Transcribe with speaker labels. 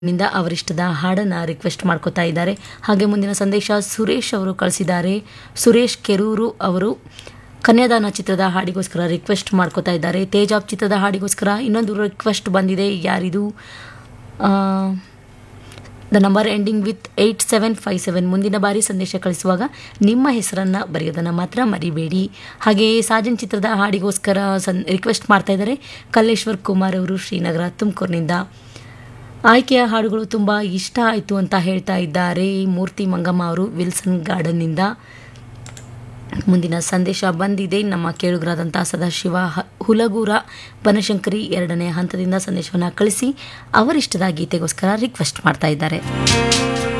Speaker 1: ನಿಂದ ಅವರಿಷ್ಟದ ಹಾಡನ್ನು ರಿಕ್ವೆಸ್ಟ್ ಮಾಡ್ಕೋತಾ ಇದ್ದಾರೆ ಹಾಗೆ ಮುಂದಿನ ಸಂದೇಶ ಸುರೇಶ್ ಅವರು ಕಳಿಸಿದ್ದಾರೆ ಸುರೇಶ್ ಕೆರೂರು ಅವರು ಕನ್ಯಾದಾನ ಚಿತ್ರದ ಹಾಡಿಗೋಸ್ಕರ ರಿಕ್ವೆಸ್ಟ್ ಮಾಡ್ಕೋತಾ ಇದ್ದಾರೆ ತೇಜಾಬ್ ಚಿತ್ರದ ಹಾಡಿಗೋಸ್ಕರ ಇನ್ನೊಂದು ರಿಕ್ವೆಸ್ಟ್ ಬಂದಿದೆ ಯಾರಿದು the number ending with eight seven five seven ಮುಂದಿನ ಬಾರಿ ಸಂದೇಶ ಕಳಿಸುವಾಗ ನಿಮ್ಮ ಹೆಸರನ್ನು ಬರೆಯೋದನ್ನು ಮಾತ್ರ ಮರಿಬೇಡಿ ಹಾಗೆಯೇ ಸಾಜನ್ ಚಿತ್ರದ ಹಾಡಿಗೋಸ್ಕರ ಸನ್ ರಿಕ್ವೆಸ್ಟ್ ಮಾಡ್ತಾ ಇದ್ದಾರೆ ಕಲ್ಲೇಶ್ವರ್ ಕುಮಾರ್ ಅವರು ಶ್ರೀನಗರ ತುಮಕೂರಿನಿಂದ ಆಯ್ಕೆಯ ಹಾಡುಗಳು ತುಂಬ ಇಷ್ಟ ಆಯಿತು ಅಂತ ಹೇಳ್ತಾ ಇದ್ದಾರೆ ಮೂರ್ತಿ ಮಂಗಮ್ಮ ಅವರು ವಿಲ್ಸನ್ ಗಾರ್ಡನ್ನಿಂದ ಮುಂದಿನ ಸಂದೇಶ ಬಂದಿದೆ ನಮ್ಮ ಕೇಳುಗರಾದಂಥ ಸದಾಶಿವ ಹ- ಹುಲಗೂರ ಬನಶಂಕರಿ ಎರಡನೇ ಹಂತದಿಂದ ಸಂದೇಶವನ್ನು ಕಳಿಸಿ ಅವರಿಷ್ಟದ ಗೀತೆಗೋಸ್ಕರ ರಿಕ್ವೆಸ್ಟ್ ಮಾಡ್ತಾ ಇದ್ದಾರೆ